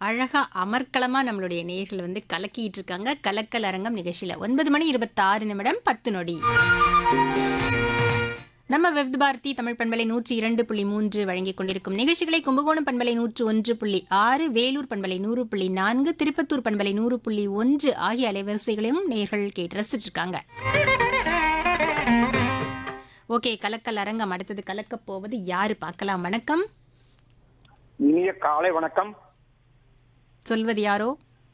அழகா அமர்க்களமா நம்மளுடைய நேர்கள் வந்து கலக்கிட்டு இருக்காங்க கலக்கல் அரங்கம் நிகழ்ச்சியில ஒன்பது மணி இருபத்தாறு நிமிடம் பத்து நொடி நம்ம வெப் பாரதி தமிழ் பண்பலை நூற்றி இரண்டு புள்ளி மூன்று வழங்கிக் கொண்டிருக்கும் நிகழ்ச்சிகளை கும்பகோணம் பண்பலை நூற்று ஒன்று புள்ளி ஆறு வேலூர் பண்பலை நூறு புள்ளி நான்கு திருப்பத்தூர் பண்பலை நூறு புள்ளி ஒன்று ஆகிய அலைவரிசைகளையும் நேர்கள் கேட்டு ரசிச்சிட்டு இருக்காங்க ஓகே கலக்கல் அரங்கம் அடுத்தது கலக்கப் போவது யாரு பார்க்கலாம் வணக்கம் இனிய காலை வணக்கம் சொல்வது யாரோ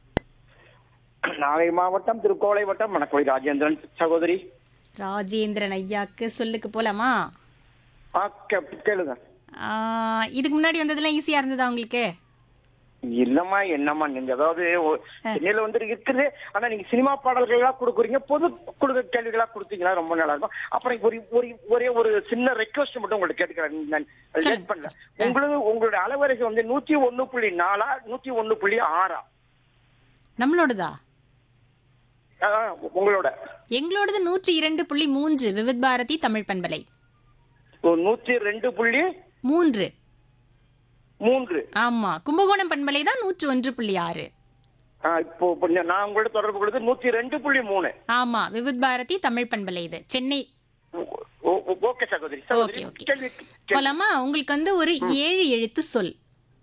நாகை மாவட்டம் திருக்கோளை வட்டம் மணக்கொழி ராஜேந்திரன் சகோதரி ராஜேந்திரன் ஐயாக்கு சொல்லுக்கு போலாமா ஆ, கே- கேளுங்க ஆ, இதுக்கு முன்னாடி வந்ததெல்லாம் ஈஸியா இருந்ததா உங்களுக்கு இல்லம்மா என்னம்மா நீங்க அதாவது ஒ- சென்னையில வந்து இருக்குது ஆனா நீங்க சினிமா பாடல்களா கொடுக்குறீங்க பொது கொடுக்க கேள்விகளா கொடுத்தீங்கன்னா ரொம்ப நல்லா இருக்கும் அப்புறம் ஒரு ஒரு ஒரே ஒரு சின்ன ரெக்வஸ்ட் மட்டும் உங்களுக்கு கேட்டுக்கிறேன் நான் லேட் பண்ணல உங்களுக்கு உங்களுடைய அலைவரிசை வந்து நூத்தி ஒண்ணு புள்ளி நாலா நூத்தி ஒண்ணு புள்ளி ஆறா நம்மளோடதா ஆ, உங்களோட எங்களோடது நூற்றி இரண்டு புள்ளி மூன்று விவித் பாரதி தமிழ் பண்பலை ஒரு நூத்தி ரெண்டு புள்ளி மூன்று மூன்று ஆமா கும்பகோணம் பண்பலை தான் நூற்று ஒன்று புள்ளி ஆறு ஆ, இப்போ இப்போ நான் உங்களோட தொடர்பு கொடுத்து நூத்தி ரெண்டு புள்ளி மூணு ஆமா விவித் பாரதி தமிழ் பண்பலை இது சென்னை ஓ- ஓ- ஓகே சகோதரி ஓகே சகோதரி ஓகே கேள்வி போலாமா உங்களுக்கு வந்து ஒரு ஏழு எழுத்து சொல்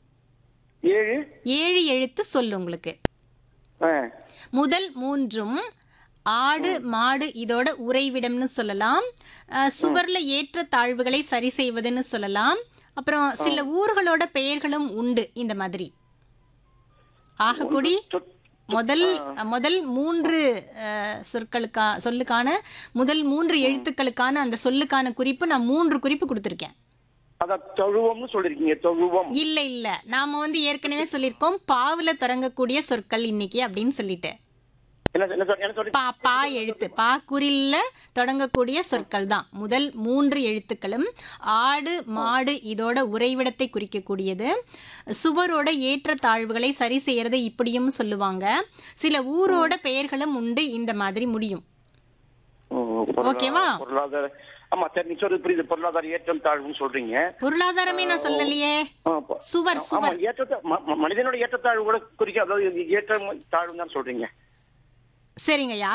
ஏழு ஏழு எழுத்து சொல் உங்களுக்கு ஆ, முதல் மூன்றும் ஆடு மாடு இதோட உறைவிடம்னு சொல்லலாம் அஹ், சுவர்ல ஏற்ற தாழ்வுகளை சரி செய்வதுன்னு சொல்லலாம் அப்புறம் சில ஊர்களோட பெயர்களும் உண்டு இந்த மாதிரி ஆகக்கூடி சொ- முதல் முதல் மூன்று அஹ், சொற்களுக்கா சொல்லுக்கான முதல் மூன்று எழுத்துக்களுக்கான அந்த சொல்லுக்கான குறிப்பு நான் மூன்று குறிப்பு கொடுத்துருக்கேன் அதான் தொழுவம்னு சொல்லிருக்கீங்க தொழுவம் இல்ல இல்ல நாம வந்து ஏற்கனவே சொல்லியிருக்கோம் பாவுல தொடங்கக்கூடிய சொற்கள் இன்னைக்கு அப்படின்னு சொல்லிட்டு என்ன என்ன சொல்- என்ன சொல்லி பா பா எழுத்து பா குறில்ல தொடங்கக்கூடிய சொற்கள் தான் முதல் மூன்று எழுத்துக்களும் ஆடு மாடு இதோட உறைவிடத்தை குறிக்கக்கூடியது சுவரோட ஏற்ற தாழ்வுகளை சரி செய்யறது இப்படியும் சொல்லுவாங்க சில ஊரோட பெயர்களும் உண்டு இந்த மாதிரி முடியும் ஓ, பொருளா- ஓகேவா? பொருளாதார ஆமா சரி நீ சொல்றது புரியுது பொருளாதார ஏற்றம் தாழ்வுன்னு சொல்றீங்க பொருளாதாரமே நான் சொல்லலையே ஆ, அப்ப- சுவர் ஆமா சுவர் ஏற்றத்தை ம- ம- மனிதனோட ஏற்றத்தாழ்வு கூட குறிக்க அதாவது ஏற்றம் தாழ்வு தான் சொல்றீங்க சரிங்கய்யா